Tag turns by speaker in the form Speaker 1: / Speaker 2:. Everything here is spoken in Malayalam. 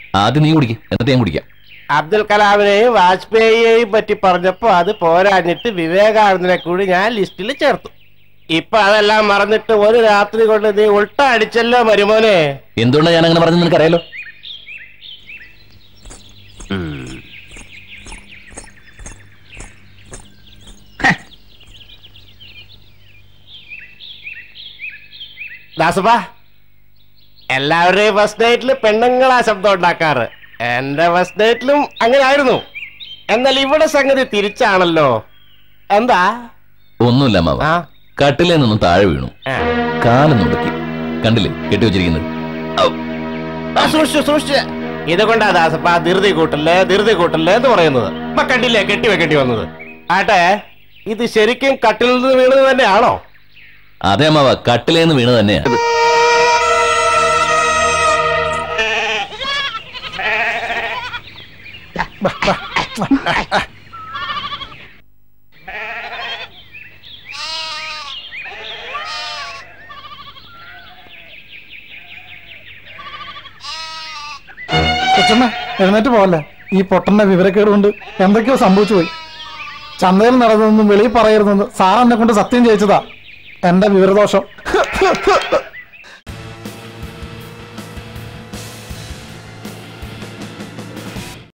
Speaker 1: ആദ്യം നീ കുടിക്കും എന്നിട്ട് ഞാൻ കുടിക്കാം
Speaker 2: അബ്ദുൽ കലാമിനെയും വാജ്പേയിയെയും പറ്റി പറഞ്ഞപ്പോ അത് പോരാഞ്ഞിട്ട് വിവേകാനന്ദനെ കൂടി ഞാൻ ലിസ്റ്റിൽ ചേർത്തു ഇപ്പൊ അതെല്ലാം മറന്നിട്ട് ഒരു രാത്രി കൊണ്ട് നീ ഉൾട്ട അടിച്ചല്ലോ മരുമോനെ
Speaker 1: എന്തുകൊണ്ടാണ് ഞാൻ അങ്ങനെ പറഞ്ഞത് നിനക്കറിയാലോ
Speaker 2: ദാസപ്പാ എല്ലാവരുടെയും ഫസ്റ്റ് നൈറ്റിൽ പെണ്ണുങ്ങളാ ശബ്ദം ഉണ്ടാക്കാറ് എന്റെ ഫസ്റ്റ് നൈറ്റിലും അങ്ങനെ ആയിരുന്നു എന്നാൽ ഇവിടെ സംഗതി തിരിച്ചാണല്ലോ എന്താ
Speaker 1: ഒന്നുമില്ല അമ്മാവ
Speaker 2: ആ
Speaker 1: കട്ടിലേ നിന്നും താഴെ വീണു
Speaker 2: ആ.
Speaker 1: കാലൊന്നുടക്കി കണ്ടില്ലേ കെട്ടി വെച്ചിരിക്കുന്നത്
Speaker 2: ആ, സൂക്ഷിച്ചു സൂക്ഷിച്ചു ഇതുകൊണ്ടാ ദാസപ്പ ധൃതി കൂട്ടല്ലേ ധൃതി കൂട്ടല്ലേ എന്ന് പറയുന്നത് ഇപ്പൊ കണ്ടില്ലേ കെട്ടി വെക്കേണ്ടി വന്നത് ആട്ടെ ഇത് ശരിക്കും കട്ടിൽ നിന്ന് വീണത് തന്നെയാണോ
Speaker 1: അതെ അമ്മാവ കട്ടിലേന്ന് വീണ് തന്നെയാ
Speaker 3: കൊച്ചമ്മ എഴുന്നേറ്റ് പോവല്ലേ ഈ പൊട്ടന്റെ വിവരക്കേട് കൊണ്ട് എന്തൊക്കെയോ സംഭവിച്ചു പോയി ചന്തയിൽ നടന്നതൊന്നും വെളിയിൽ പറയരുതെന്ന് സാർ എന്നെ കൊണ്ട് സത്യം ചെയ്യിച്ചതാ എന്റെ വിവരദോഷം